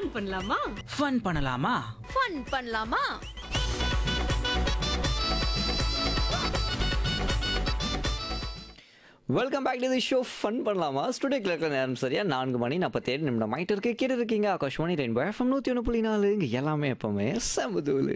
Fun பண்ணலாமா fun பண்ணலாமா fun பண்ணலாமா welcome back to the show fun பண்ணலாமா ஸ்டுடியோ கிளர்க்கில் நேரம் சரியா நான்கு மணி நாற்பத்தேழு நிமிடம் ஆகிட்டு இருக்கு கேட்டு இருக்கீங்க ஆகாஷ்வாணி ரெயின்போ எஃப்எம் நூற்றி ஒன்று புள்ளி நாலு இங்கே எல்லாமே எப்பவுமே சமதூலு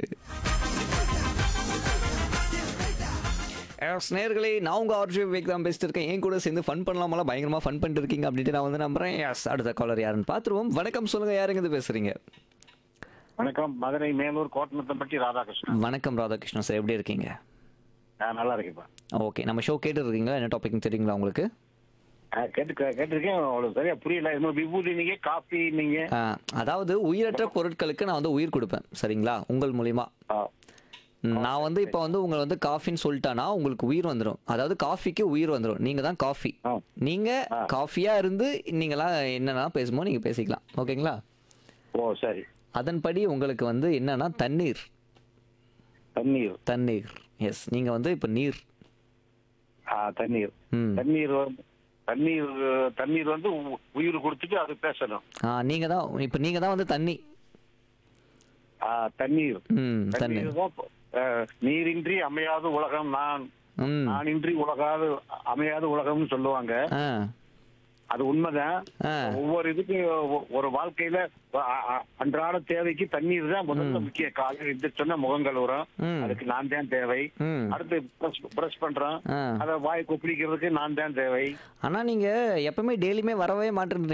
எஸ் நேர்களே நான் உங்கள் ஆர்ஜி விவேக் தான் பேசிட்டு இருக்கேன் என் கூட சேர்ந்து ஃபன் பண்ணலாமலாம் பயங்கரமாக ஃபன் பண்ணிட்டு இருக்கீங்க அப்படின்ட்டு நான் வந்து நம்புறேன் எஸ் அடுத்த காலர் யாருன்னு பார்த்துருவோம் வணக்கம் சொல்லுங்கள் யாருங்க இது பேசுகிறீங்க வணக்கம் மதுரை மேலூர் கோட்டநத்தம்பட்டி ராதாகிருஷ்ணன் வணக்கம் ராதாகிருஷ்ணன் சார் எப்படி இருக்கீங்க நான் நல்லா இருக்கேன்ப்பா ஓகே நம்ம ஷோ கேட்டு இருக்கீங்களா என்ன டாபிக்னு தெரியுங்களா உங்களுக்கு ஆ, கேட்டு கே- கேட்டிருக்கேன் அவ்வளவு சரியா புரியல இன்னும் விபூதி நீங்க காஃபி நீங்க ஆ, அதாவது உயிரற்ற பொருட்களுக்கு நான் வந்து உயிர் கொடுப்பேன் சரிங்களா உங்கள் மூலியமா ஆ, நான் வந்து இப்போ வந்து உங்களை வந்து காஃபின்னு சொல்லிட்டானா உங்களுக்கு உயிர் வந்துடும் அதாவது காஃபிக்கு உயிர் வந்துடும் நீங்க தான் காஃபி ஆ. நீங்க காஃபியா இருந்து நீங்களாம் என்னன்னா பேசும்போது நீங்க பேசிக்கலாம் ஓகேங்களா ஓ சரி அதன்படி உங்களுக்கு வந்து என்னன்னா தண்ணீர் தண்ணீர் தண்ணீர் எஸ் நீங்க வந்து இப்போ நீர் ஆ, தண்ணீர் ம் தண்ணீர் வந்து தண்ணீர் தண்ணீர் வந்து உ- உயிர் கொடுத்துட்டு அது பேசணும் ஆ நீங்க தான் இப்போ நீங்க தான் வந்து தண்ணி ஆ, தண்ணீர் ம் தண்ணீர் தண்ணீர் தான் ப- ஆ, நீரின்றி அமையாது உலகம் நான் ம் நானின்றி உலகாது அமையாது உலகம்னு சொல்லுவாங்க ஆ அது உண்மைதான் ஆ ஒவ்வொரு இதுக்கு ஒ- ஒரு வாழ்க்கையில அ- அ- அன்றாட தேவைக்கு தண்ணீர் தான் முதல்ல முக்கிய காலையில் எந்திரிச்சோன்னா முகம் கழுவுறோம் ம் அதுக்கு நான் தான் தேவை ம் அடுத்து பிரஷ் பண்றோம் ஆ அத வாய் கொப்பளிக்கிறதுக்கு நான் தான் தேவை ஆனா நீங்க எப்பவுமே டெய்லியுமே வரவே மாட்டேன்றீங்க